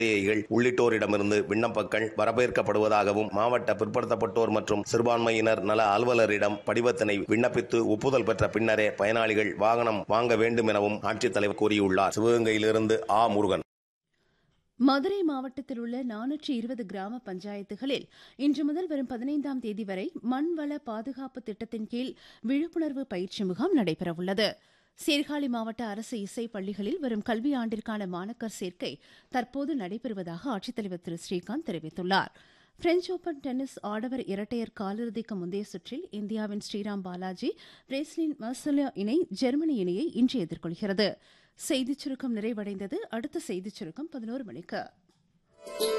கள் உள்ளிட்டோரிடமிருந்து விண்ணப்பங்கள் வரவேற்கப்படுவதாகவும் மாவட்ட பிற்படுத்தப்பட்டோர் மற்றும் சிறுபான்மையினர் நல அலுவலரிடம் படிவத்தினை விண்ணப்பித்து ஒப்புதல் பெற்ற பின்னரே பயனாளிகள் வாகனம் வாங்க வேண்டும் எனவும் ஆட்சித்தலைவர் கூறியுள்ளார் சிவகங்கையிலிருந்து ஆ முருகன் மதுரை மாவட்டத்தில் உள்ள நானூற்றி இருபது கிராம பஞ்சாயத்துகளில் இன்று முதல் வரும் பதினைந்தாம் தேதி வரை மண்வள பாதுகாப்பு திட்டத்தின் கீழ் விழிப்புணர்வு பயிற்சி முகாம் நடைபெறவுள்ளது சீர்காழி மாவட்ட அரசு இசை பள்ளிகளில் வரும் கல்வியாண்டிற்கான மாணக்கர் சேர்க்கை தற்போது நடைபெறுவதாக ஆட்சித்தலைவர் திரு ஸ்ரீகாந்த் தெரிவித்துள்ளார் பிரெஞ்ச் ஓபன் டென்னிஸ் ஆடவர் இரட்டையர் காலிறுதிக்கு முந்தைய சுற்றில் இந்தியாவின் ஸ்ரீராம் பாலாஜி பிரேஸ்லின் மர்சலோ இணை ஜெர்மனி இணையை இன்று எதிர்கொள்கிறது செய்திச் சுருக்கம் நிறைவடைந்தது அடுத்த செய்திச் சுருக்கம் பதினோரு மணிக்கு